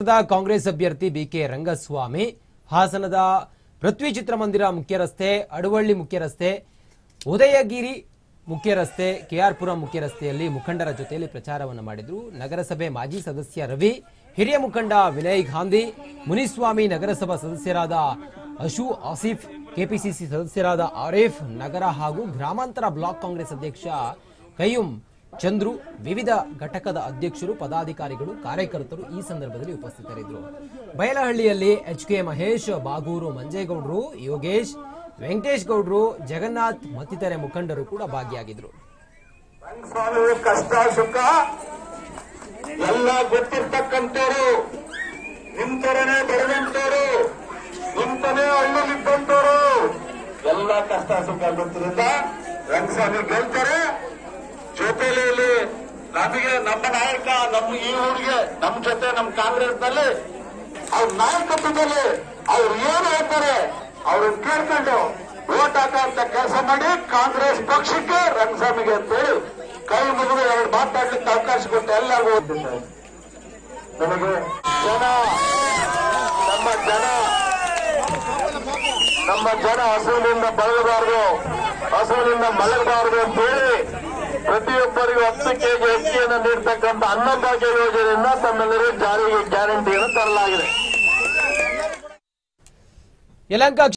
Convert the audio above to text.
the Congress ಅಭ್ಯರ್ಥಿ BK Rangaswamy ಹಾಸನದ ಪೃಥ್ವಿ ಚಿತ್ರಮಂದಿರ ಮುಖ್ಯ ರಸ್ತೆ ಅಡವಳ್ಳಿ ಮುಖ್ಯ ರಸ್ತೆ ಉದಯಗಿರಿ ಮುಖ್ಯ ರಸ್ತೆ ಕೆಆರ್ಪುರಂ ಮುಖ್ಯ ರಸ್ತೆಯಲ್ಲಿ ಮುಖಂಡರ ಜೊತೆಯಲ್ಲಿ ಪ್ರಚಾರವನ್ನು ಮಾಡಿದ್ರು ನಗರಸಭೆ ಮಾಜಿ ಸದಸ್ಯ ರವಿ ಹಿರಿಯ ಮುಖಂಡ ವಿನಯ್ ಗಾಂಧಿ ಮುನಿಸ್ವಾಮಿ ನಗರಸಭಾ ಸದಸ್ಯರಾದ ಅಶು ಆಸಿಫ್ ಕೆಪಿಸಿಸಿ ಸದಸ್ಯರಾದ ಆರಿಫ್ ನಗರ ಹಾಗೂ ಗ್ರಾಮಾಂತರ ಬ್ಲಾಕ್ ಕಾಂಗ್ರೆಸ್ ಅಧ್ಯಕ್ಷ ಕಯ್ಯುಂ ಚಂದ್ರು ವಿವಿಧ ಘಟಕದ ಅಧ್ಯಕ್ಷರು ಪದಾಧಿಕಾರಿಗಳು ಕಾರ್ಯಕರ್ತರು ಈ ಸಂದರ್ಭದಲ್ಲಿ ಉಪಸ್ಥಿತರಿದ್ದರು ಬಯಲಹಳ್ಳಿಯಲ್ಲಿ ಎಚ್ ಕೆ ಮಹೇಶ್ ಬಾಗೂರು ಮಂಜೇಗೌಡರು ಯೋಗೇಶ್ ವೆಂಕಟೇಶ್ ಗೌಡ್ರು ಜಗನ್ನಾಥ್ ಮತ್ತಿತರೆ ಮುಖಂಡರು ಕೂಡ ಭಾಗಿಯಾಗಿದ್ರು ಸ್ವಾಮಿ ಕಷ್ಟ ಸುಖ ಎಲ್ಲ ಗೊತ್ತಿರ್ತಕ್ಕಂಥವ್ರು ನಿಂತರನೇ ಬೆಳೆದಂತವ್ರು ನಿಂತನೇ ಹಳ್ಳಿಲಿದ್ದಂತವ್ರು ಎಲ್ಲ ಕಷ್ಟ ಸುಖ ಗೊತ್ತಿರಿಂದ ರಂಗಸ್ವಾಮಿ ಗೆಲ್ತಾರೆ ಜೊತೆಲಿ ನಮಗೆ ನಮ್ಮ ನಾಯಕ ನಮ್ಮ ಈ ಊರಿಗೆ ನಮ್ಮ ಜೊತೆ ನಮ್ಮ ಕಾಂಗ್ರೆಸ್ನಲ್ಲಿ ಅವ್ರ ನಾಯಕತ್ವದಲ್ಲಿ ಅವ್ರು ಏನು ಹೇಳ್ತಾರೆ ಅವ್ರನ್ನ ಕೇಳ್ಕೊಂಡು ಓಟ್ ಹಾಕುವಂತ ಕೆಲಸ ಮಾಡಿ ಕಾಂಗ್ರೆಸ್ ಪಕ್ಷಕ್ಕೆ ರಂಗಸ್ವಾಮಿಗೆ ಅಂತೇಳಿ ಕೈ ಮುಗಿದು ಎರಡು ಮಾತಾಡ್ಲಿಕ್ಕೆ ಅವಕಾಶ ಕೊಟ್ಟು ಎಲ್ಲರಿಗೂ ಓದ್ತಿದ್ದಾರೆ ನಮಗೆ ಜನ ನಮ್ಮ ಜನ ನಮ್ಮ ಜನ ಹಸುವಿನಿಂದ ಬಳಗಬಾರದು ಹಸುವಿನಿಂದ ಮಲಗಬಾರದು ಅಂತೇಳಿ ಪ್ರತಿಯೊಬ್ಬರಿಗೂ ಹತ್ತು ಕೆಜಿ ಅಕ್ಕಿಯನ್ನು ನೀಡ್ತಕ್ಕಂಥ ಅನ್ನಭಾಗ್ಯ ಯೋಜನೆಯಿಂದ ತಮ್ಮೆಲ್ಲರಿಗೂ ಜಾರಿಗೆ ಗ್ಯಾರಂಟಿಯನ್ನು ತರಲಾಗಿದೆ ಯಲಹಂಕ